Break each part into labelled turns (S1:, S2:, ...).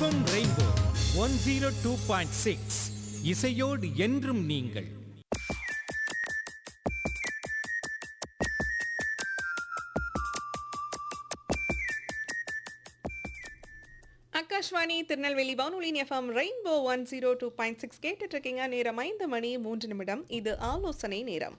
S1: FM Rainbow one zero two point six இசையோடு என்றும் நீங்கள்
S2: ஆகாஷ்வாணி திருநெல்வேலி வானொலி FM Rainbow one zero two point six கேட்டுட்டு இருக்கீங்க நேரம் ஐந்து மணி மூன்று நிமிடம் இது ஆலோசனை நேரம்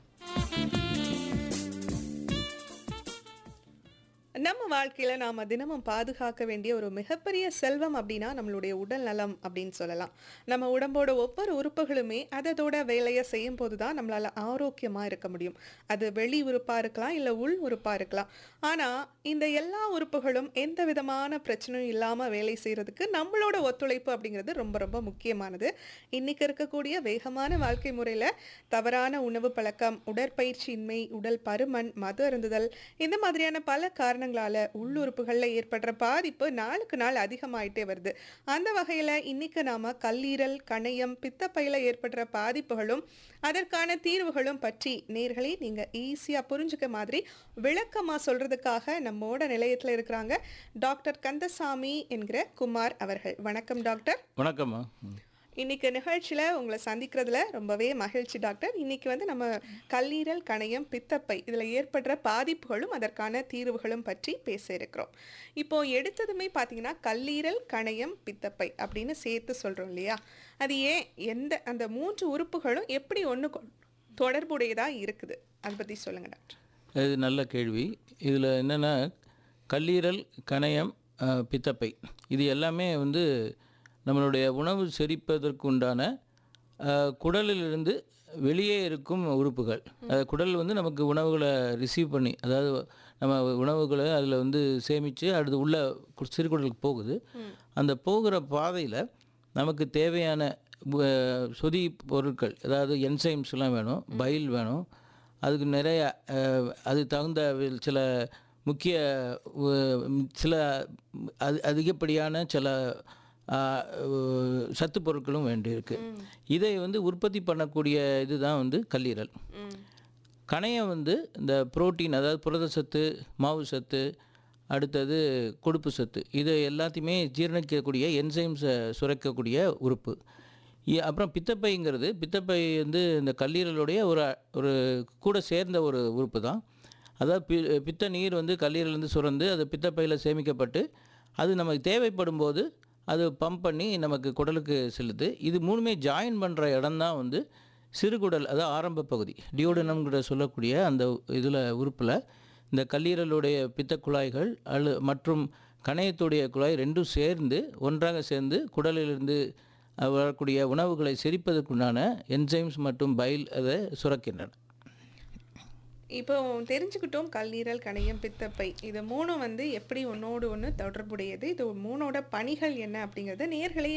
S2: நம்ம வாழ்க்கையில நாம தினமும் பாதுகாக்க வேண்டிய ஒரு மிகப்பெரிய செல்வம் அப்படின்னா நம்மளுடைய உடல் நலம் அப்படின்னு சொல்லலாம் நம்ம உடம்போட ஒவ்வொரு உறுப்புகளுமே அதோட வேலையை செய்யும் போது தான் நம்மளால ஆரோக்கியமா இருக்க முடியும் அது வெளி உறுப்பா இருக்கலாம் இல்ல உள் உறுப்பா இருக்கலாம் ஆனா இந்த எல்லா உறுப்புகளும் எந்த விதமான பிரச்சனையும் இல்லாம வேலை செய்யறதுக்கு நம்மளோட ஒத்துழைப்பு அப்படிங்கிறது ரொம்ப ரொம்ப முக்கியமானது இன்னைக்கு இருக்கக்கூடிய வேகமான வாழ்க்கை முறையில தவறான உணவு பழக்கம் உடற்பயிற்சியின்மை உடல் பருமன் மது அருந்துதல் இந்த மாதிரியான பல காரணங்களால உள்ளுறுப்புகளில் ஏற்படுற பாதிப்பு நாளுக்கு நாள் அதிகமாயிட்டே வருது அந்த வகையில இன்னைக்கு நாம கல்லீரல் கணையம் பித்தப்பையில ஏற்படுற பாதிப்புகளும் அதற்கான தீர்வுகளும் பற்றி நேர்களே நீங்க ஈஸியா புரிஞ்சுக்க மாதிரி விளக்கமா சொல்றதுக்காக நம்மோட நிலையத்துல இருக்கிறாங்க டாக்டர் கந்தசாமி என்கிற குமார் அவர்கள் வணக்கம் டாக்டர்
S3: வணக்கம்மா ம்.
S2: இன்னைக்கு நிகழ்ச்சியில உங்களை சந்திக்கிறதுல ரொம்பவே மகிழ்ச்சி டாக்டர் இன்னைக்கு வந்து நம்ம கல்லீரல் கணையம் பித்தப்பை இதுல ஏற்படுற பாதிப்புகளும் அதற்கான தீர்வுகளும் பற்றி பேச இருக்கிறோம் இப்போ எடுத்ததுமே பாத்தீங்கன்னா கல்லீரல் கணையம் பித்தப்பை அப்படின்னு சேர்த்து சொல்றோம் இல்லையா அது ஏன் எந்த அந்த மூன்று உறுப்புகளும் எப்படி ஒண்ணு கொ- தொடர்புடையதா இருக்குது அதை பத்தி சொல்லுங்க டாக்டர்
S3: இது நல்ல கேள்வி இதில் என்னென்னா கல்லீரல் கணையம் அஹ், பித்தப்பை இது எல்லாமே வந்து நம்மளுடைய உணவு செரிப்பதற்கு உண்டான அஹ், குடலிலிருந்து வெளியே இருக்கும் உறுப்புகள் அது குடல் வந்து நமக்கு உணவுகளை ரிசீவ் பண்ணி அதாவது நம்ம உணவுகளை அதில் வந்து சேமித்து அடுத்து உள்ள கு- சிறுகுடலுக்கு போகுது அந்த போகிற பாதையில் நமக்கு தேவையான அஹ், சொதி பொருட்கள் அதாவது என்சைம்ஸ்லாம் வேணும் பைல் வேணும் அதுக்கு நிறைய அஹ், அது தகுந்த வி- சில முக்கிய உ- சில அது அதிகப்படியான சில ஆஹ், உ- சத்து பொருட்களும் வேண்டியிருக்கு இதை வந்து உற்பத்தி பண்ணக்கூடிய இதுதான் வந்து கல்லீரல் கணையம் வந்து இந்த புரோட்டீன் அதாவது புரத சத்து மாவு சத்து அடுத்தது கொழுப்பு சத்து இது எல்லாத்தையுமே ஜீரணிக்கக்கூடிய என்சைம்ஸை சுரக்கக்கூடிய உறுப்பு இ- அப்புறம் பித்தப்பைங்கிறது பித்தப்பை வந்து இந்த கல்லீரலுடைய ஒரு ஒரு கூட சேர்ந்த ஒரு உறுப்பு தான் அதாவது பி பித்த நீர் வந்து கல்லீரலேருந்து சுரந்து அது பித்தப்பையில் சேமிக்கப்பட்டு அது நமக்கு தேவைப்படும் போது அது பம்ப் பண்ணி நமக்கு குடலுக்கு செல்லுது இது மூணுமே ஜாயின் பண்ணுற இடம்தான் வந்து சிறுகுடல் அதாவது ஆரம்ப பகுதி டியோடனம்ங்கிற சொல்லக்கூடிய அந்த இதில் உறுப்பில் இந்த கல்லீரலுடைய பித்த குழாய்கள் அல்லு மற்றும் கணையத்துடைய குழாய் ரெண்டும் சேர்ந்து ஒன்றாக சேர்ந்து குடலிலிருந்து அஹ், வரக்கூடிய உணவுகளை செரிப்பதற்குண்டான என்சைம்ஸ் மற்றும் பைல் அதை சுரக்கின்றன
S2: இப்போ தெரிஞ்சுக்கிட்டோம் கல்லீரல் கணையம் பித்தப்பை இது மூணும் வந்து எப்படி ஒன்னோடு ஒன்று தொடர்புடையது இது மூணோட பணிகள் என்ன அப்படிங்கிறது நேர்களே